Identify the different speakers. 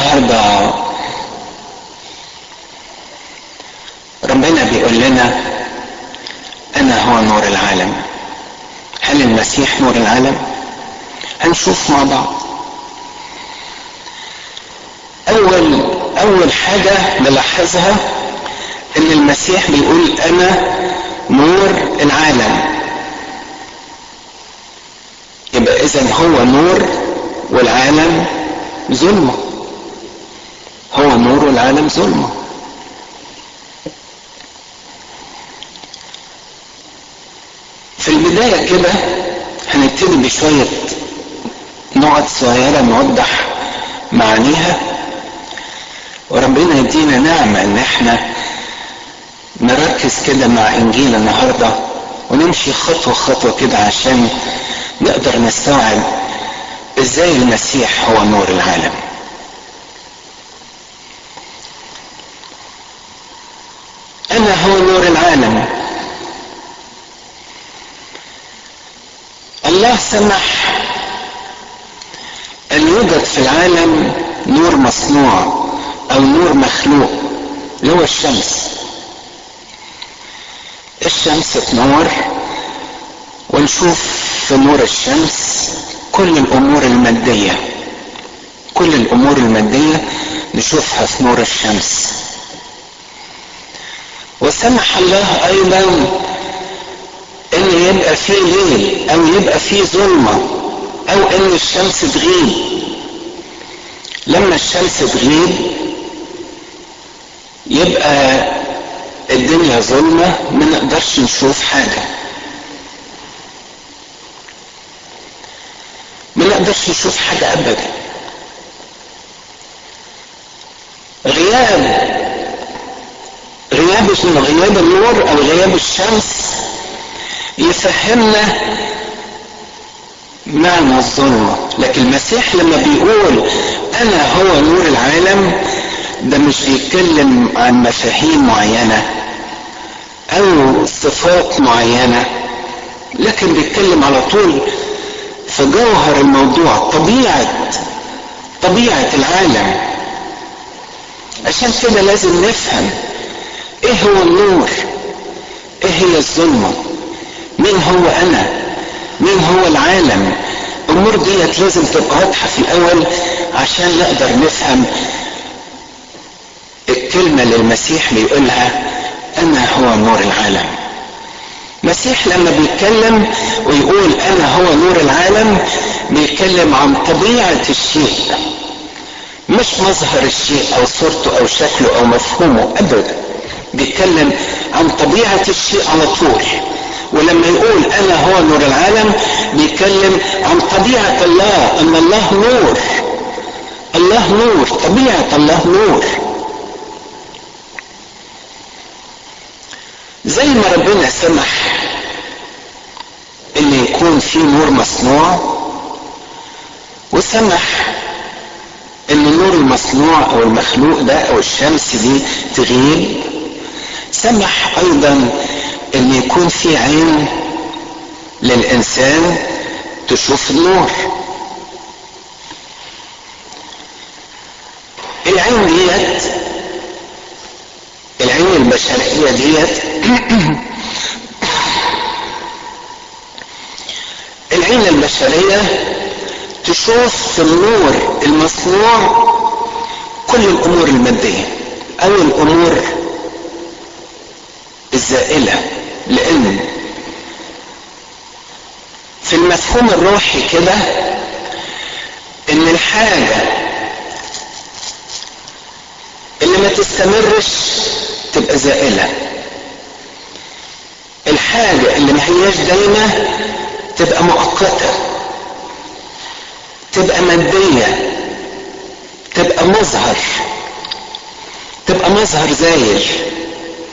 Speaker 1: النهارده ربنا بيقول لنا انا هو نور العالم هل المسيح نور العالم هنشوف مع بعض اول اول حاجه نلاحظها ان المسيح بيقول انا نور العالم يبقى اذا هو نور والعالم ظلمه هو نور والعالم ظلمه في البداية كده هنبتدي بشوية نقط صغيرة نوضح معانيها وربنا يدينا نعمة ان احنا نركز كده مع انجيل النهاردة ونمشي خطوة خطوة كده عشان نقدر نستوعب ازاي المسيح هو نور العالم انا هو نور العالم الله سمح ان يوجد في العالم نور مصنوع او نور مخلوق اللي هو الشمس الشمس تنور ونشوف في نور الشمس كل الامور الماديه كل الامور الماديه نشوفها في نور الشمس وسمح الله ايضا ان يبقى فيه ليل او يبقى فيه ظلمه او ان الشمس تغيب لما الشمس تغيب يبقى الدنيا ظلمه ما نقدرش نشوف حاجه ما نقدرش نشوف حاجه ابدا غياب غياب غياب النور او غياب الشمس يفهمنا معنى الظلمة لكن المسيح لما بيقول انا هو نور العالم ده مش بيتكلم عن مفاهيم معينة او صفات معينة لكن بيتكلم على طول في جوهر الموضوع طبيعة طبيعة العالم عشان كده لازم نفهم ايه هو النور ايه هي الظلمه مين هو انا مين هو العالم الامور ديت لازم تبقى واضحه في الاول عشان نقدر نفهم الكلمه اللي المسيح بيقولها انا هو نور العالم المسيح لما بيتكلم ويقول انا هو نور العالم بيتكلم عن طبيعه الشيء مش مظهر الشيء او صورته او شكله او مفهومه ابدا بيتكلم عن طبيعه الشيء على طول ولما يقول انا هو نور العالم بيتكلم عن طبيعة الله ان الله نور الله نور طبيعة الله نور زي ما ربنا سمح ان يكون في نور مصنوع وسمح ان النور المصنوع او المخلوق ده او الشمس دي تغيب سمح ايضا ان يكون في عين للانسان تشوف النور العين ديت العين البشرية ديت العين البشرية تشوف في النور المصنوع كل الامور المادية او الامور الزائلة لان في المفهوم الروحي كده ان الحاجة اللي ما تستمرش تبقى زائلة الحاجة اللي ما هياش دايمة تبقى مؤقتة تبقى مادية تبقى مظهر تبقى مظهر زايل